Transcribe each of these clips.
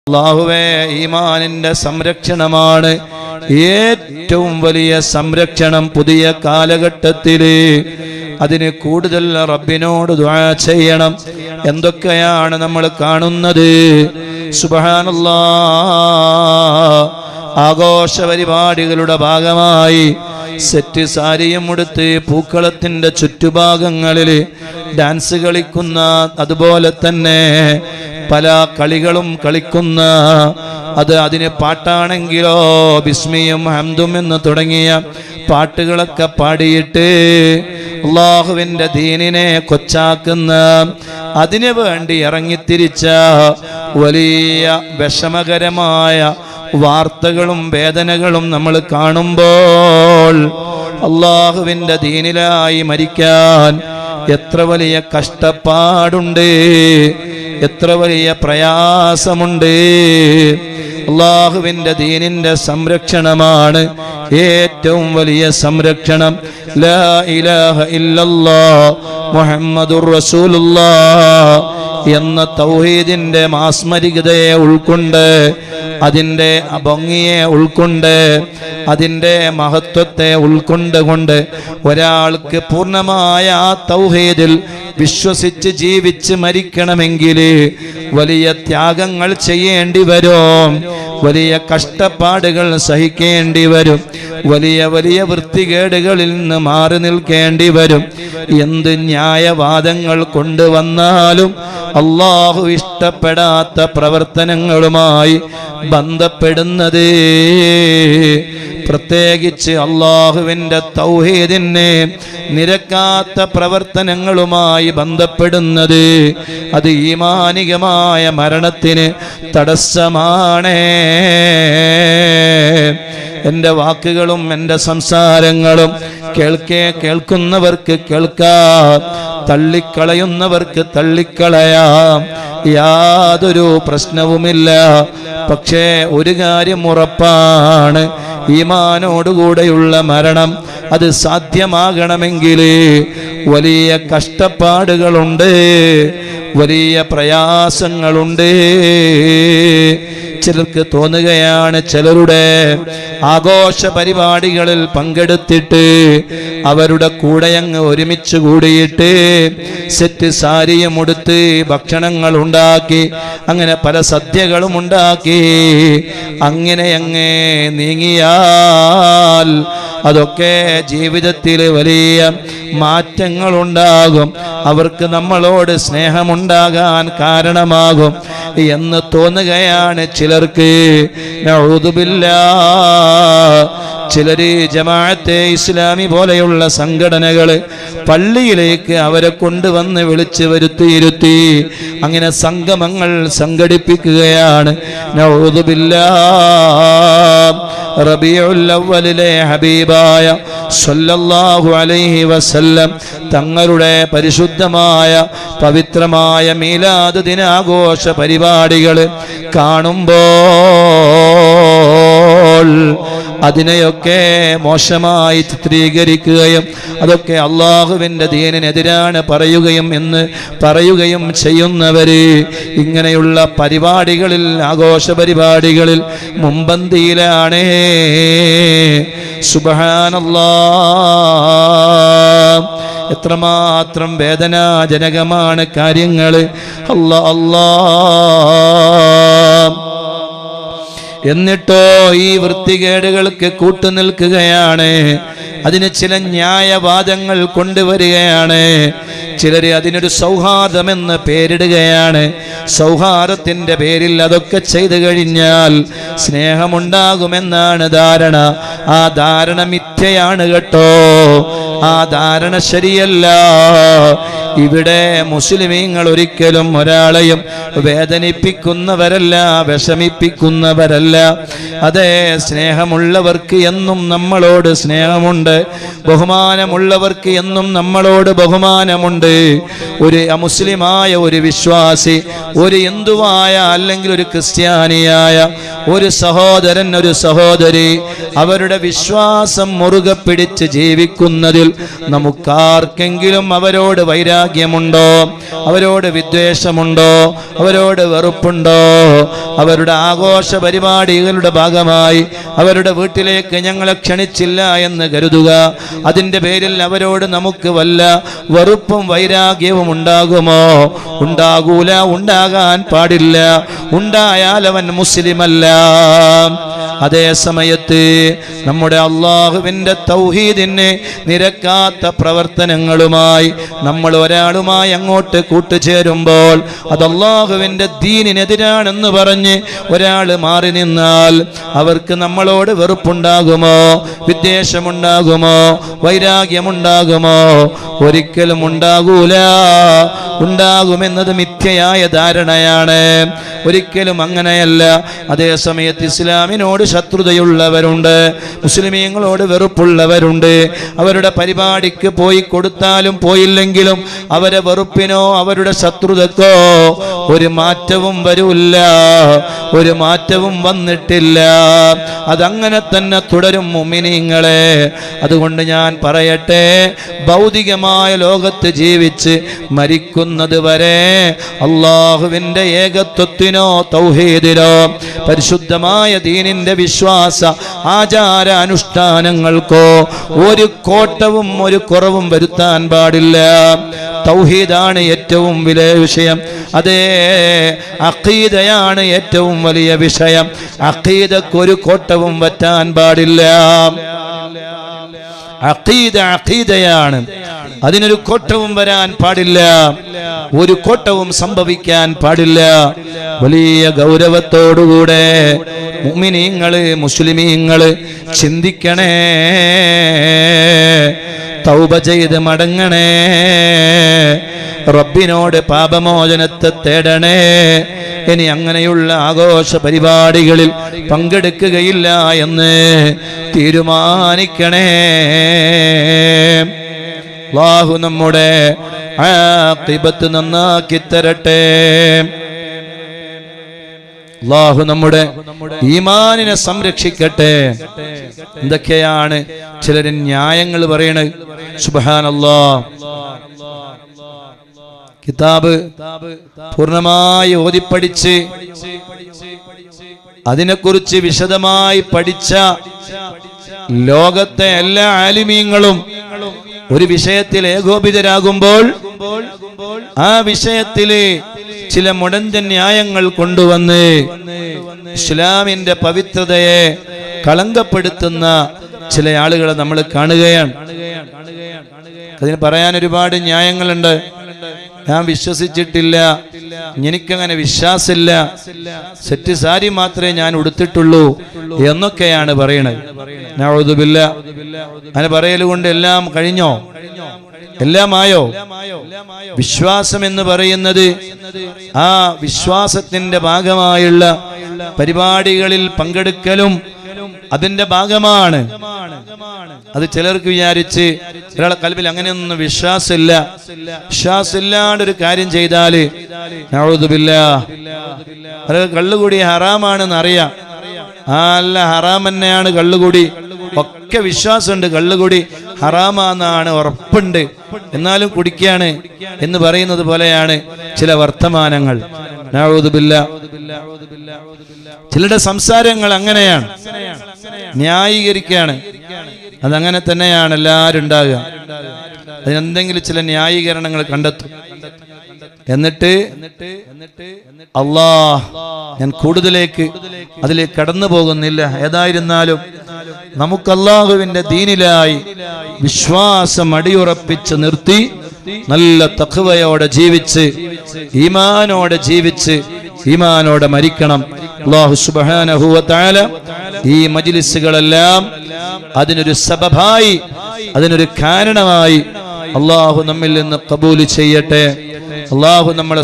അള്ളാഹുവേ ഈമാനിന്റെ സംരക്ഷണമാണ് ഏറ്റവും വലിയ സംരക്ഷണം പുതിയ കാലഘട്ടത്തില് അതിന് കൂടുതൽ റബ്ബിനോട് ദുആ ചെയ്യണം എന്തൊക്കെയാണ് നമ്മൾ കാണുന്നത് സുബഹാനല്ലാ ആഘോഷ പരിപാടികളുടെ ഭാഗമായി സെറ്റ് സാരിയും ഉടുത്ത് പൂക്കളത്തിന്റെ ചുറ്റുഭാഗങ്ങളിൽ ഡാൻസ് കളിക്കുന്ന അതുപോലെ തന്നെ പല കളികളും കളിക്കുന്ന അത് അതിന് പാട്ടാണെങ്കിലോ ബിസ്മിയും ഹംദും എന്ന് തുടങ്ങിയ പാട്ടുകളൊക്കെ പാടിയിട്ട് അള്ളാഹുവിൻ്റെ ദീനിനെ കൊച്ചാക്കുന്ന അതിനു വേണ്ടി ഇറങ്ങിത്തിരിച്ച വലിയ വിഷമകരമായ വാർത്തകളും വേദനകളും നമ്മൾ കാണുമ്പോൾ അള്ളാഹുവിൻ്റെ ദീനിലായി മരിക്കാൻ എത്ര വലിയ കഷ്ടപ്പാടുണ്ട് എത്ര വലിയ പ്രയാസമുണ്ട് അള്ളാഹുവിൻ്റെ ദീനിൻ്റെ സംരക്ഷണമാണ് ഏറ്റവും വലിയ സംരക്ഷണം ലാ ഇലാഹ ഇല്ലല്ലാ മുഹമ്മദുർ റസൂലുള്ളാ എന്ന തൗഹീദിന്റെ മാസ്മരികതയെ ഉൾക്കൊണ്ട് അതിൻ്റെ ഭംഗിയെ ഉൾക്കൊണ്ട് അതിൻ്റെ മഹത്വത്തെ ഉൾക്കൊണ്ടുകൊണ്ട് ഒരാൾക്ക് പൂർണ്ണമായ ആ തൗഹീദിൽ വിശ്വസിച്ച് ജീവിച്ച് മരിക്കണമെങ്കിൽ വലിയ ത്യാഗങ്ങൾ ചെയ്യേണ്ടി വരും വലിയ കഷ്ടപ്പാടുകൾ സഹിക്കേണ്ടി വരും വലിയ വലിയ വൃത്തികേടുകളിൽ നിന്ന് മാറി നിൽക്കേണ്ടി വരും എന്ത് ന്യായവാദങ്ങൾ കൊണ്ടുവന്നാലും അള്ളാഹു ഇഷ്ടപ്പെടാത്ത പ്രവർത്തനങ്ങളുമായി ബന്ധപ്പെടുന്നത് പ്രത്യേകിച്ച് അള്ളാഹുവിൻ്റെ തൗഹീദിനെ നിരക്കാത്ത പ്രവർത്തനങ്ങളുമായി ബന്ധപ്പെടുന്നത് അത് ഈമാനികമായ മരണത്തിന് തടസ്സമാണ് എൻ്റെ വാക്കുകളും എൻ്റെ സംസാരങ്ങളും കേൾക്കേ കേൾക്കുന്നവർക്ക് കേൾക്കാം തള്ളിക്കളയുന്നവർക്ക് തള്ളിക്കളയാം യാതൊരു പ്രശ്നവുമില്ല പക്ഷേ ഒരു കാര്യം ഉറപ്പാണ് ഈമാനോടുകൂടെയുള്ള മരണം അത് സാധ്യമാകണമെങ്കിൽ വലിയ കഷ്ടപ്പാടുകളുണ്ട് വലിയ പ്രയാസങ്ങളുണ്ട് ചിലർക്ക് തോന്നുകയാണ് ചിലരുടെ ആഘോഷ പരിപാടികളിൽ പങ്കെടുത്തിട്ട് അവരുടെ കൂടെ അങ്ങ് ഒരുമിച്ച് കൂടിയിട്ട് സെറ്റ് സാരിയും ഉടുത്ത് ഭക്ഷണങ്ങൾ ഉണ്ടാക്കി അങ്ങനെ പല സദ്യകളും ഉണ്ടാക്കി അങ്ങനെ അങ്ങ് നീങ്ങിയാൽ അതൊക്കെ ജീവിതത്തിൽ വലിയ മാറ്റങ്ങളുണ്ടാകും അവർക്ക് നമ്മളോട് സ്നേഹമുണ്ടാകാൻ കാരണമാകും എന്ന് തോന്നുകയാണ് ചിലർക്ക് നഊദുബില്ലാ ചിലര് ജമാഅത്തെ ഇസ്ലാമി പോലെയുള്ള സംഘടനകൾ പള്ളിയിലേക്ക് അവരെ കൊണ്ടുവന്ന് വിളിച്ചു വരുത്തിയിരുത്തി അങ്ങനെ സംഗമങ്ങൾ സംഘടിപ്പിക്കുകയാണ് നഊദുബില്ലാ റബീഉൽ അവ്വലിലെ ഹബീബായ സല്ലല്ലാഹു അലൈഹി വസല്ലം തങ്ങളുടെ പരിശുദ്ധമായ പവിത്രമായ മീലാദ് ദിനാഘോഷ പരിപാടികൾ കാണുമ്പോൾ അതിനെയൊക്കെ മോശമായി ചിത്രീകരിക്കുകയും അതൊക്കെ അള്ളാഹുവിൻ്റെ ദീനിനെതിരാണ് പറയുകയും എന്ന് പറയുകയും ചെയ്യുന്നവര് ഇങ്ങനെയുള്ള പരിപാടികളിൽ ആഘോഷ പരിപാടികളിൽ മുമ്പന്തിയിലാണ് സുബഹാനല്ലാ എത്രമാത്രം വേദനാജനകമാണ് കാര്യങ്ങൾ അല്ലാ അല്ലാ എന്നിട്ടോ ഈ വൃത്തികേടുകൾക്ക് കൂട്ടുനിൽക്കുകയാണ് അതിന് ചില ന്യായവാദങ്ങൾ കൊണ്ടുവരികയാണ് ചിലർ അതിനൊരു സൗഹാർദ്ദമെന്ന് പേരിടുകയാണ് സൗഹാർദ്ദത്തിന്റെ പേരിൽ അതൊക്കെ ചെയ്തു കഴിഞ്ഞാൽ സ്നേഹമുണ്ടാകുമെന്നാണ് ധാരണ ആ ധാരണ മിഥ്യയാണ് കേട്ടോ ആ ധാരണ ശരിയല്ല ഇവിടെ മുസ്ലിമീങ്ങൾ ഒരിക്കലും ഒരാളെയും വേദനിപ്പിക്കുന്നവരല്ല വിഷമിപ്പിക്കുന്നവരല്ല അതെ സ്നേഹമുള്ളവർക്ക് എന്നും നമ്മളോട് സ്നേഹമുണ്ട് ബഹുമാനമുള്ളവർക്ക് എന്നും നമ്മളോട് ബഹുമാനമുണ്ട് ഒരു അമുസ്ലിമായ ഒരു വിശ്വാസി ഒരു ഹിന്ദുവായ അല്ലെങ്കിൽ ഒരു ക്രിസ്ത്യാനിയായ ഒരു സഹോദരൻ ഒരു സഹോദരി അവരുടെ വിശ്വാസം മുറുകെ പിടിച്ച് ജീവിക്കുന്നതിൽ നമുക്കാർക്കെങ്കിലും അവരോട് വൈരാഗ്യമുണ്ടോ അവരോട് വിദ്വേഷമുണ്ടോ അവരോട് വെറുപ്പുണ്ടോ അവരുടെ ആഘോഷ പരിപാടികളുടെ ഭാഗമായി അവരുടെ വീട്ടിലേക്ക് ഞങ്ങളെ ക്ഷണിച്ചില്ല എന്ന് കരുതുക അതിൻ്റെ പേരിൽ അവരോട് നമുക്ക് വല്ല വെറുപ്പും വൈരാഗ്യവും ഉണ്ടാകുമോ ഉണ്ടാകൂല ഉണ്ടാകാൻ പാടില്ല ഉണ്ടായാൽ അവൻ മുസ്ലിമല്ല അതേ സമയത്ത് നമ്മുടെ അള്ളാഹുവിൻ്റെ തൗഹീദിനെ നിരക്കാത്ത പ്രവർത്തനങ്ങളുമായി നമ്മൾ ഒരാളുമായി അങ്ങോട്ട് കൂട്ടുചേരുമ്പോൾ അത് അള്ളാഹുവിൻ്റെ ദീനിനെതിരാണെന്ന് പറഞ്ഞ് ഒരാൾ മാറി നിന്നാൽ അവർക്ക് നമ്മളോട് വെറുപ്പുണ്ടാകുമോ വിദ്വേഷമുണ്ടാകുമോ വൈരാഗ്യമുണ്ടാകുമോ ഒരിക്കലും ഉണ്ടാകൂല ഉണ്ടാകുമെന്നത് മിഥ്യയായ ധാരണയാണ് ഒരിക്കലും അങ്ങനെയല്ല അതേ സമയത്ത് ഇസ്ലാമിനോട് ശത്രുതയുള്ളവരുണ്ട് മുസ്ലിമീങ്ങളോട് വെറുപ്പുള്ളവരുണ്ട് അവരുടെ പരിപാടിക്ക് പോയി കൊടുത്താലും പോയില്ലെങ്കിലും അവരെ വെറുപ്പിനോ അവരുടെ ശത്രുതക്കോ ഒരു മാറ്റവും വരൂല്ല ഒരു മാറ്റവും വന്നിട്ടില്ല അതങ്ങനെ തന്നെ തുടരും മുമിനിങ്ങളെ അതുകൊണ്ട് ഞാൻ പറയട്ടെ ഭൗതികമായ ലോകത്ത് ജീവിച്ച് മരിക്കുന്നത് വരെ അള്ളാഹുവിൻ്റെ ഏകത്വത്തിനോ തൗഹീദിനോ പരിശുദ്ധമായ ദീനിന്റെ വിശ്വാസ ആചാര അനുഷ്ഠാനങ്ങൾക്കോ ഒരു കോട്ടവും ഒരു കുറവും വരുത്താൻ പാടില്ല തൗഹീദാണ് ഏറ്റവും വലിയ വിഷയം അതേ അഖീദയാണ് ഏറ്റവും വലിയ വിഷയം അഖീദക്ക് ഒരു കോട്ടവും പറ്റാൻ പാടില്ല അഖീദ അഖീദയാണ് അതിനൊരു കോട്ടവും വരാൻ പാടില്ല ഒരു കോട്ടവും സംഭവിക്കാൻ പാടില്ല വലിയ ഗൗരവത്തോടുകൂടെ മുഅ്മിനീങ്ങള് മുസ്ലിമീങ്ങള് ചിന്തിക്കണേ തൗബ ചെയ്ത് മടങ്ങണേ റബ്ബിനോട് പാപമോചനത്തെ തേടണേ ഇനി അങ്ങനെയുള്ള ആഘോഷ പരിപാടികളിൽ പങ്കെടുക്കുകയില്ല എന്ന് തീരുമാനിക്കണേ അല്ലാഹു നമ്മുടെ ആഖിബത്ത് നന്നാക്കി തരട്ടെ അള്ളാഹു നമ്മുടെ ഈമാനിനെ സംരക്ഷിക്കട്ടെ എന്തൊക്കെയാണ് ചിലര് ന്യായങ്ങൾ പറയണത് സുബാനല്ലാ കിതാബ് പൂർണ്ണമായി ഓതിപ്പടിച്ച് അതിനെക്കുറിച്ച് വിശദമായി പഠിച്ച ലോകത്തെ എല്ലാ ആലിമീങ്ങളും ഒരു വിഷയത്തിൽ ഏകോപിതരാകുമ്പോൾ ആ വിഷയത്തില് ചില മുടന്തൻ ന്യായങ്ങൾ കൊണ്ടുവന്ന് ഇസ്ലാമിന്റെ പവിത്രതയെ കളങ്കപ്പെടുത്തുന്ന ചില ആളുകളെ നമ്മൾ കാണുകയാണ് അതിന് പറയാൻ ഒരുപാട് ന്യായങ്ങളുണ്ട് ഞാൻ വിശ്വസിച്ചിട്ടില്ല എനിക്കങ്ങനെ വിശ്വാസമില്ല സെറ്റ് സാരി മാത്രമേ ഞാൻ ഉടുത്തിട്ടുള്ളൂ എന്നൊക്കെയാണ് പറയണത് ഞാഴുതുമില്ല അങ്ങനെ പറയൽ കൊണ്ട് എല്ലാം കഴിഞ്ഞോ എല്ലാം ആയോ വിശ്വാസം എന്ന് പറയുന്നത് ആ വിശ്വാസത്തിന്റെ ഭാഗമായുള്ള പരിപാടികളിൽ പങ്കെടുക്കലും അതിന്റെ ഭാഗമാണ് അത് ചിലർക്ക് വിചാരിച്ച് ഒരാളെ കൽവിൽ അങ്ങനെയൊന്നും വിശ്വാസമില്ല വിശ്വാസമില്ലാണ്ട് ഒരു കാര്യം ചെയ്താല് നഴുതുമില്ല അത് കള്ളുകൂടി ഹറാമാണെന്ന് അറിയാം ആ അല്ല ഹറാം തന്നെയാണ് കള്ളുകൂടി ഒക്കെ വിശ്വാസമുണ്ട് കള്ളുകൂടി ഹറാമാന്നാണ് ഉറപ്പുണ്ട് എന്നാലും കുടിക്കാണ് എന്ന് പറയുന്നത് പോലെയാണ് ചില വർത്തമാനങ്ങൾ നഴുതുമില്ല ചിലരുടെ സംസാരങ്ങൾ അങ്ങനെയാണ് ന്യായീകരിക്കുകയാണ് അതങ്ങനെ തന്നെയാണ് എല്ലാവരും ഉണ്ടാകുക അതിനെന്തെങ്കിലും ചില ന്യായീകരണങ്ങൾ കണ്ടെത്തും എന്നിട്ട് അള്ളാ ഞാൻ കൂടുതലേക്ക് അതിലേക്ക് കടന്നു പോകുന്നില്ല ഏതായിരുന്നാലും നമുക്ക് അള്ളാഹുവിന്റെ ദീനിലായി വിശ്വാസം അടിയുറപ്പിച്ച് നിർത്തി നല്ല തഖ്വയോടെ ജീവിച്ച് ഈമാനോടെ ജീവിച്ച് ഈമാനോടെ മരിക്കണം അള്ളാഹു സുബ്ഹാനഹു വ തആല ഈ മജ്ലിസുകളെല്ലാം അതിനൊരു സബബായി അതിനൊരു കാരണമായി അള്ളാഹു നമ്മിൽ നിന്ന് കബൂല് ചെയ്യട്ടെ അള്ളാഹു നമ്മളെ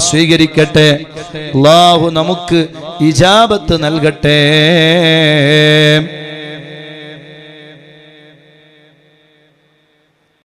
സ്വീകരിക്കട്ടെ അള്ളാഹു നമുക്ക് ഇജാബത്ത് നൽകട്ടെ